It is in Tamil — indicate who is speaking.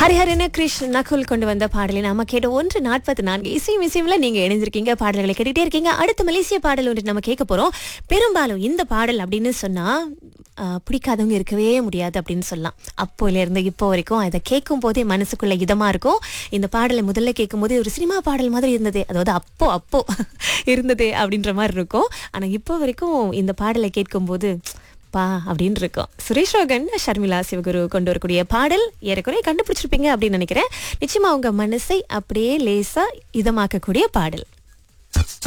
Speaker 1: ஹரிஹரன கிருஷ் நகுல் கொண்டு வந்த பாடலை நாம கேட்ட ஒன்று நாற்பத்தி நான்கு இசை மிசைவில் நீங்க இணைஞ்சிருக்கீங்க பாடல்களை கேட்டுட்டே இருக்கீங்க அடுத்த மலேசிய பாடல் ஒன்று நம்ம கேட்க போறோம் பெரும்பாலும் இந்த பாடல் அப்படின்னு சொன்னா ஆஹ், பிடிக்காதவங்க இருக்கவே முடியாது அப்படின்னு சொல்லலாம் அப்போல இருந்து இப்போ வரைக்கும் அதை கேட்கும் போதே மனசுக்குள்ள இதமா இருக்கும் இந்த பாடலை முதல்ல கேட்கும் போதே ஒரு சினிமா பாடல் மாதிரி இருந்தது அதாவது அப்போ அப்போ இருந்தது அப்படின்ற மாதிரி இருக்கும் ஆனா இப்போ வரைக்கும் இந்த பாடலை கேட்கும் போது பா அப்படின்னு இருக்கும் சுரேஷ் ரோகன் ஷர்மிளா சிவகுரு கொண்டு வரக்கூடிய பாடல் ஏறக்குறைய கண்டுபிடிச்சிருப்பீங்க அப்படின்னு நினைக்கிறேன் நிச்சயமா உங்க மனசை அப்படியே லேசா இதமாக்கக்கூடிய பாடல்